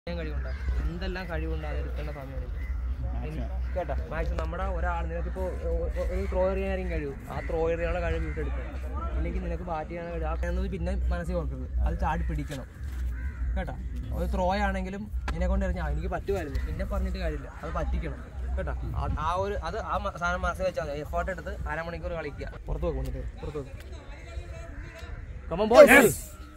ചെയ്യാൻ കഴിവുണ്ട് എന്തെല്ലാം കഴിവുണ്ട് അത് എടുക്കേണ്ട സമയമാണ് കേട്ടോ മാക്സിമം നമ്മുടെ ഒരാൾ നിനക്കിപ്പോൾ ഒരു ത്രോ എറിയാനും കഴിയും ആ ത്രോ എറിയാനുള്ള കഴിവ് വീട്ടെടുക്കണം ഇല്ലെങ്കിൽ നിനക്ക് ബാറ്റ് ചെയ്യാനുള്ള കഴിവ് ആ കഴിവ് പിന്നെ മനസ്സിൽ ഓർക്കരുത് അത് ചാടി പിടിക്കണം കേട്ടോ ഒരു ത്രോ ആണെങ്കിലും എന്നെ കൊണ്ട് എറിഞ്ഞാൽ എനിക്ക് പറ്റുമായിരുന്നു പിന്നെ പറഞ്ഞിട്ട് കാര്യമില്ല അത് പറ്റിക്കണം കേട്ടോ ആ- ആ ഒരു അത് ആ മ- സാധനം മനസ്സിൽ വെച്ചാൽ മതി എഫേർട്ട് എടുത്ത് അരമണിക്കൂർ കളിക്കുക പുറത്ത് വെക്കും എന്നിട്ട് പുറത്ത് വെക്കും കമൺ ബോയ്സ്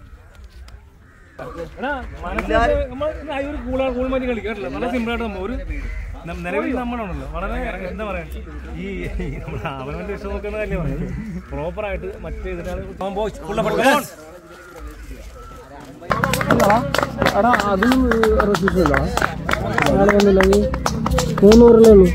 എടാ, മനസ്സിൽ നമ്മൾ ആ ഒരു കൂളാ കൂൾമാറ്റി കളിക്കുക കേട്ടില്ല നല്ല സിമ്പിളായിട്ട് നമ്മൾ ഒരു നം- നിലവിൽ നമ്മളാണല്ലോ വളരെ എന്താ പറയാ ഈ ഈ നമ്മുടെ അവനവന്റെ ഇഷ്ടം നോക്കുന്ന കാര്യം പറയുന്നത് പ്രോപ്പറായിട്ട് മറ്റേ ഇതിനാണ് എടാ അതും റെസിസ്റ്റ് ഇല്ല നാളെ വന്നില്ലെങ്കിൽ മൂന്നൂറിലേ ഉള്ളൂ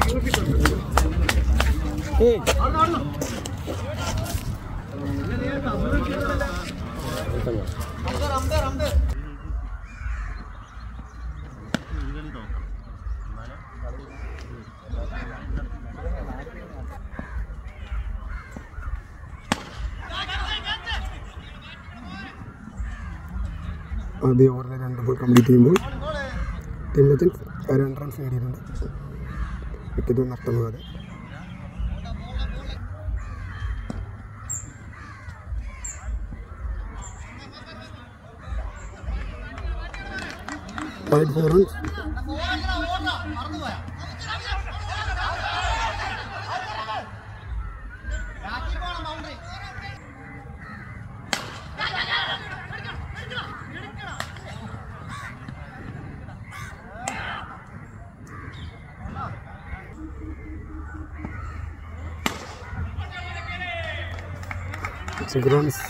ആദ്യ ഓവറിലെ രണ്ട് ബോൾ കംപ്ലീറ്റ് ചെയ്യുമ്പോൾ ടീം ലജൻസ് രണ്ട് റൺസ് നേടിയിട്ടുണ്ട് വിക്കറ്റ് നഷ്ടമാകാതെ five four runs six runs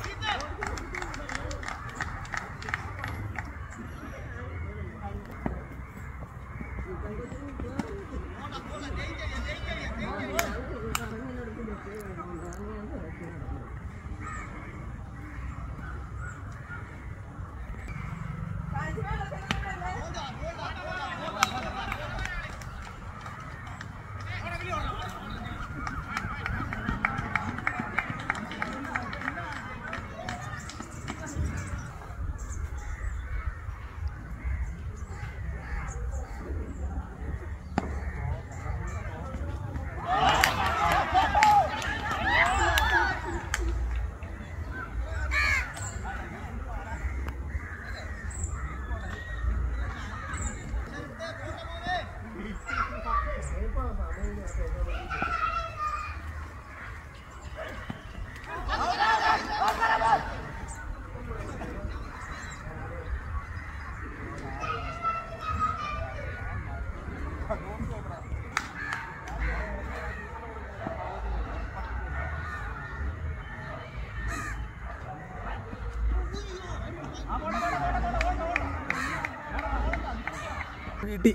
കിട്ടി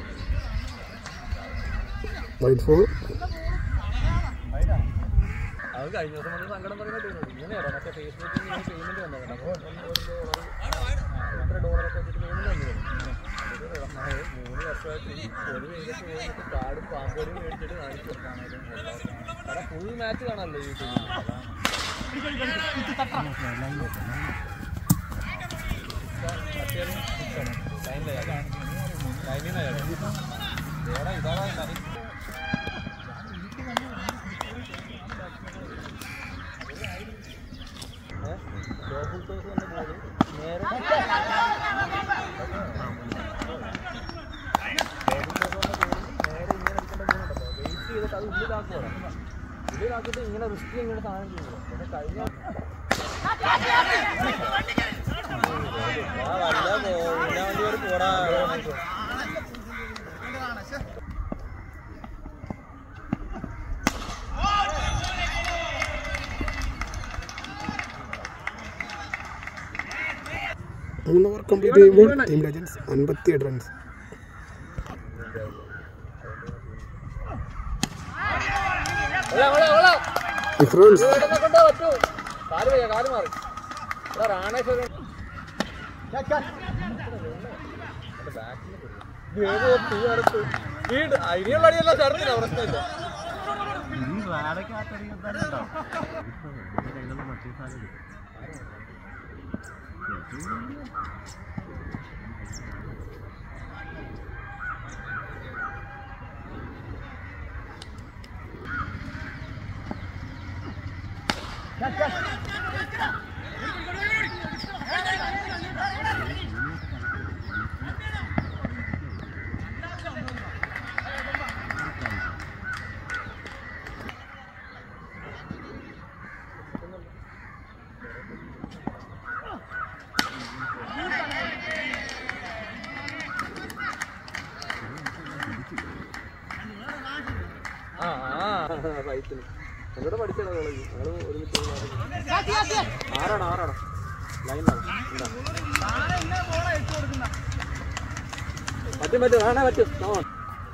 വൈറ്റ് ഫോർ അത് കഴിഞ്ഞ ദിവസം വന്ന് സങ്കടം പറയുന്നത് ഇങ്ങനെയാണോ മറ്റേ ഫേസ്ബുക്കിൽ പേയ്മെന്റ് വന്നത് അപ്പോൾ എത്ര ഡോളറൊക്കെ വെച്ചിട്ട് പേയ്മെന്റ് വന്നിരുന്നു മൂന്ന് വർഷമായിട്ട് ഈ ഒരു വെയിലത്ത് പോയിട്ട് കാടും പാമ്പോടും മേടിച്ചിട്ട് കാണിച്ചു അവിടെ ഫുൾ മാച്ച് കാണാമല്ലോ യൂട്യൂബിൽ ഉള്ളിലാക്കിയിട്ട് ഇങ്ങനെ റിസ്ക് ഇങ്ങനെ സാധനം ചെയ്യുന്നു പക്ഷെ കഴിഞ്ഞ ആ, വല്ല പോ- ഉന്ന വണ്ടി ഒരു പോടാ മൂന്ന് ഓവർ കംപ്ലീറ്റ് ചെയ്യുമ്പോൾ ടീം ലെജൻസ് അൻപത്തിയെട്ട് റൺസ് സിക്സ് റൺസ് കൊണ്ടേ പറ്റൂ കാല് വയ്യ കാല് മാറി ഇവിടെ റാണേശ്വരൻ അതിനുള്ള അടിയല്ല ചേർത്തില്ല പ്രശ്നമില്ല ആ ആ സൈറ്റിൽ എന്നോട് പഠിച്ചതാ കോളേജ് ഞങ്ങൾ ഒരുമിച്ച് ആറാണ് ആറാണ് ലൈനാണ് പറ്റും പറ്റും ആണേ പറ്റും come on.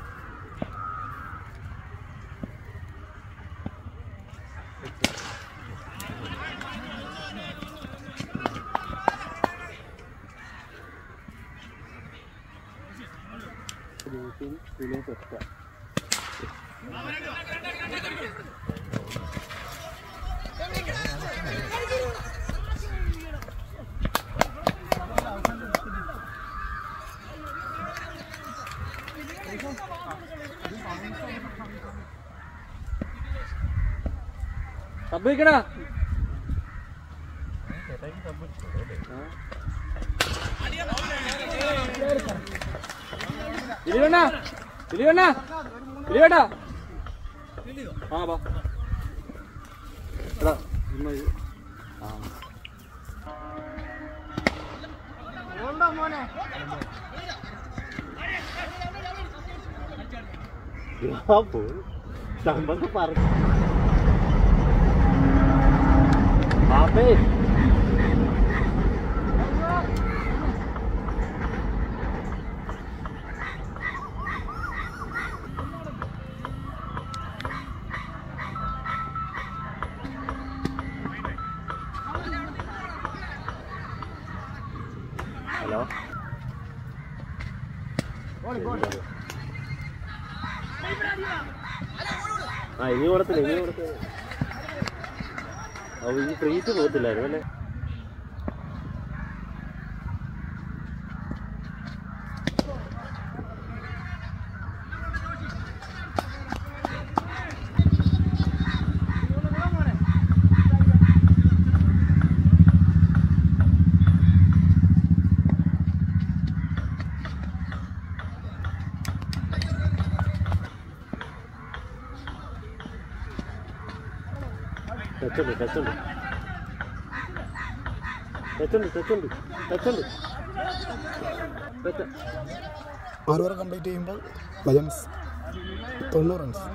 സംഭവിക്കണ ഇലിവണ്ണ ഇലിവണ്ണ ഇലിവണ്ണ ആ ബാ എടാ ഇമ്മ ഇത്. ആ ആപ്പേ ഹലോ ആ ഇനി കൊടുത്തില്ല ഇനി കൊടുത്തില്ല അപ്പൊ ഈ ഫ്രീസ് പോകത്തില്ലായിരുന്നു അല്ലേ ടച്ചുണ്ട് ടച്ചുണ്ട് ടച്ചുണ്ട് ടച്ചുണ്ട് ടച്ചുണ്ട് ടച്ച് ആറ് ഓവർ കംപ്ലീറ്റ് ചെയ്യുമ്പോൾ ലയൺസ് തൊണ്ണൂറ് റൺസ്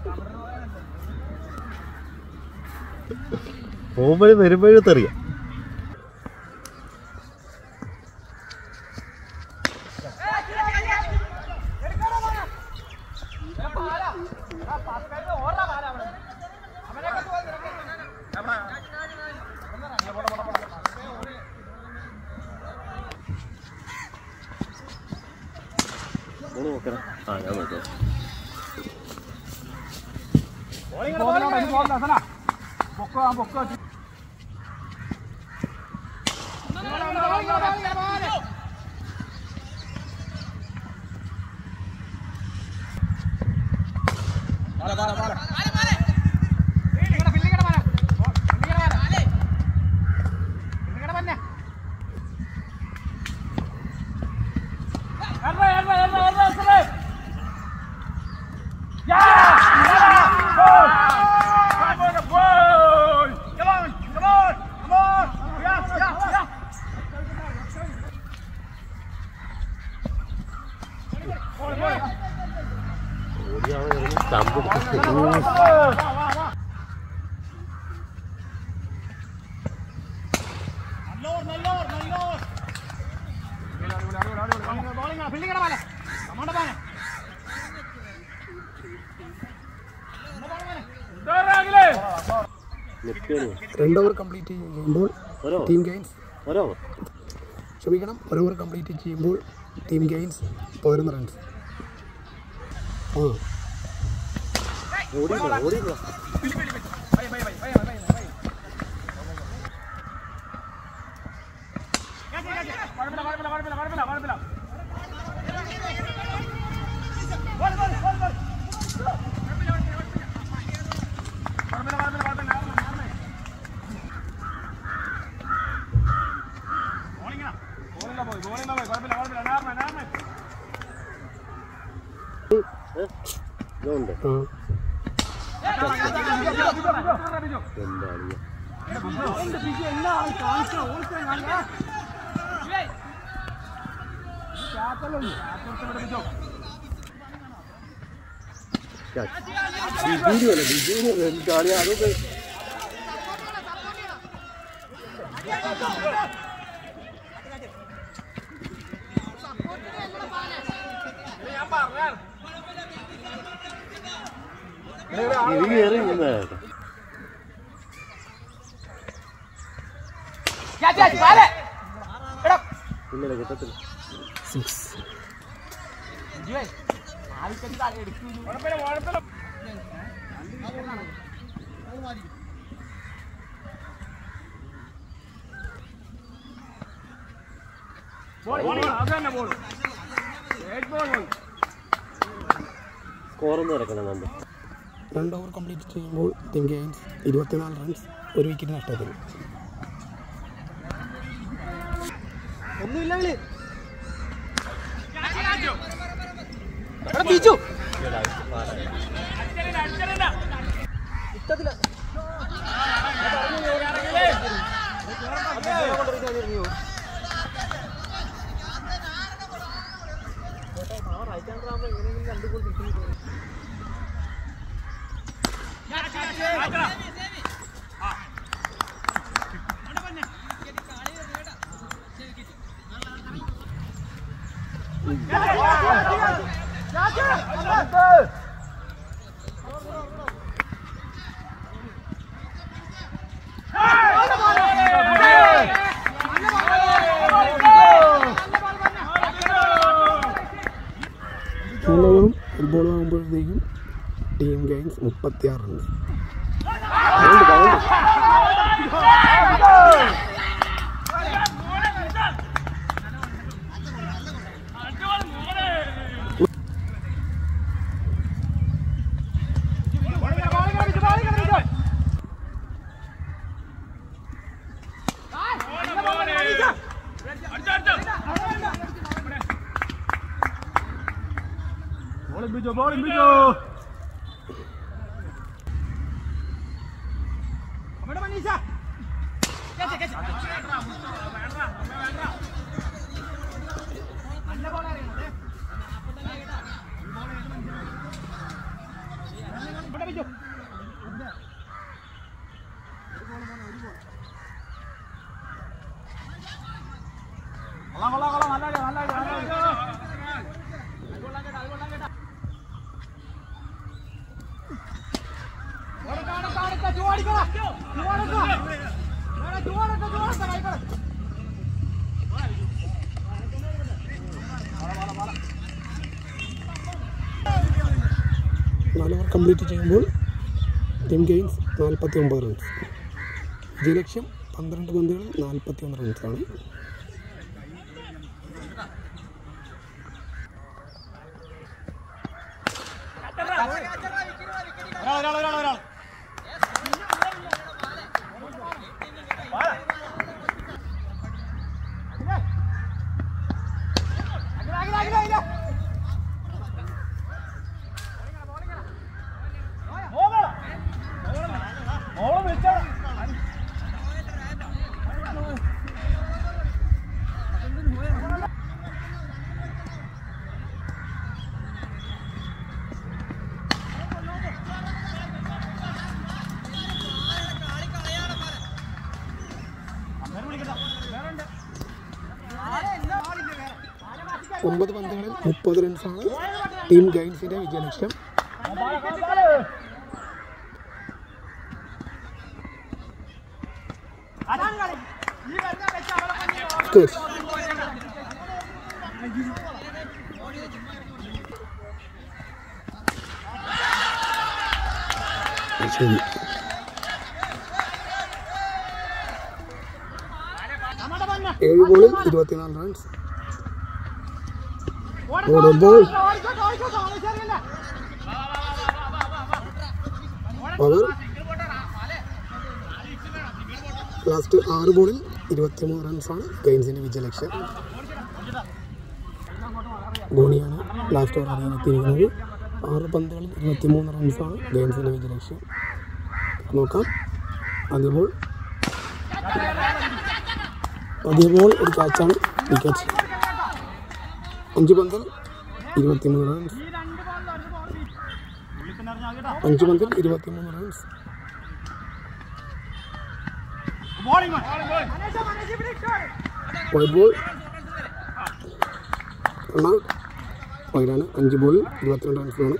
പോകുമ്പോഴേ വരുമ്പോഴേ തെറിയാം ആ മോള് നോക്കണം ആ ഞാൻ നോക്കാം ഓടിയാണ് വരുന്നത് സ്റ്റമ്പ് നിൽക്കുകയാണ് രണ്ട് ഓവർ കംപ്ലീറ്റ് ചെയ്യുമ്പോൾ ഓരോ ടീം ഗെയിൻസ് ഓരോ ക്ഷമിക്കണം ഒരു ഓവർ കംപ്ലീറ്റ് ചെയ്യുമ്പോൾ ടീം ഗെയിൻസ് പതിനൊന്ന് റൺസ് ആ ഓടിയില്ല ഓടിയില്ല ഇതുണ്ട് ആ എന്താണ് ബിജുവിനല്ല ബിജുവിന് എന്താണ് അതൊക്കെ ഇത് കയറി നിന്നേക്കാം ഇല്ല കിട്ടത്തില്ല സിക്സ് സ്കോറൊന്നും ഇറക്കണം നമ്മൾ രണ്ട് ഓവർ കംപ്ലീറ്റ് ചെയ്യുമ്പോൾ ടീം ഗെയിൻസ് ഇരുപത്തിനാല് റൺസ് ഒരു വിക്കറ്റ് നഷ്ടത്തിൽ മൂന്ന് ഓവറും ഒരു ബോൾ ആകുമ്പോഴത്തേക്കും ടീം ഗെയിൻസ് മുപ്പത്തിയാറ് റൺസ് നാല് ഓവർ കംപ്ലീറ്റ് ചെയ്യുമ്പോൾ ടീം ഗെയിൻസ് നാൽപ്പത്തി ഒമ്പത് റൺസ് വിജയലക്ഷ്യം പന്ത്രണ്ട് പന്തുകളിൽ നാൽപ്പത്തി ഒന്ന് റൺസാണ് ഒമ്പത് പന്തുകളിൽ മുപ്പത് റൺസാണ് ടീം ഗൈൻസിൻ്റെ വിജയലക്ഷ്യം Good. ശരി ഏഴ് ബോളിൽ ഇരുപത്തിനാല് റൺസ് ഓരോ ബോൾ പവർ ലാസ്റ്റ് ആറ് ബോളിൽ ഇരുപത്തിമൂന്ന് റൺസാണ് ഗെയിംസിൻ്റെ വിജയലക്ഷ്യം ധോണിയാണ് ലാസ്റ്റ് ഓവർ അറിയാനെത്തിയിരിക്കുന്നത് ആറ് പന്തുകളിൽ ഇരുപത്തിമൂന്ന് റൺസാണ് ഗെയിംസിൻ്റെ വിജയലക്ഷ്യം നോക്കാം ആദ്യ ബോൾ ആദ്യ ബോൾ ഒരു ക്യാച്ചാണ് വിക്കറ്റ് അഞ്ച് പന്തിൽ ഇരുപത്തിമൂന്ന് റൺസ് അഞ്ച് പന്തിൽ ഇരുപത്തിമൂന്ന് റൺസ് വൈറ്റ് ബോൾ റണ്ണൗട്ട് വൈഡാണ് അഞ്ച് ബോളിൽ ഇരുപത്തിരണ്ട് റൺസ് വേണം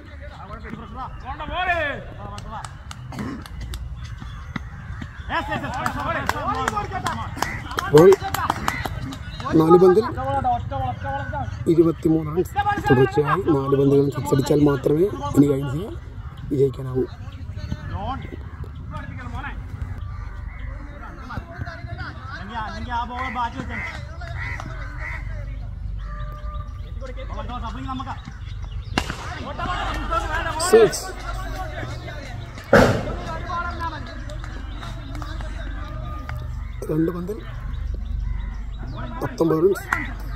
ബോൾ നാല് പന്തിൽ ഇരുപത്തിമൂന്ന് റൺസ് തുടർച്ചയായി നാല് പന്തുകൾ സിക്സ് അടിച്ചാൽ മാത്രമേ ഇനി ഗൈൻസിന് വിജയിക്കാനാവൂ സിക്സ് രണ്ട് പന്തിൽ പത്തൊമ്പത് റൺസ്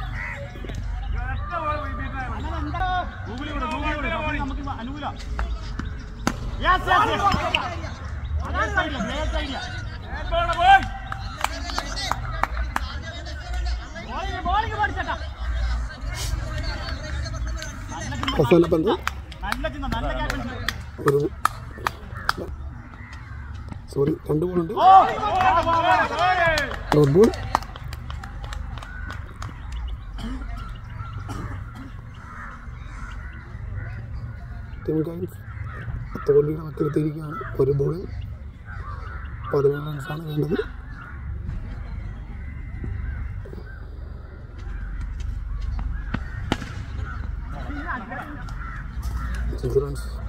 അവസാന പന്ത് ഒരു സോറി രണ്ട് ബോളുണ്ട് ഡോട്ട് ബോൾ ടീം ഗൈൻസ് തോൽവിയുടെ വക്കിലെത്തിയിരിക്കുകയാണ് ഒരു ബോളിൽ പതിനേഴ് റൺസാണ് വേണ്ടത് സിക്സ് റൺസ്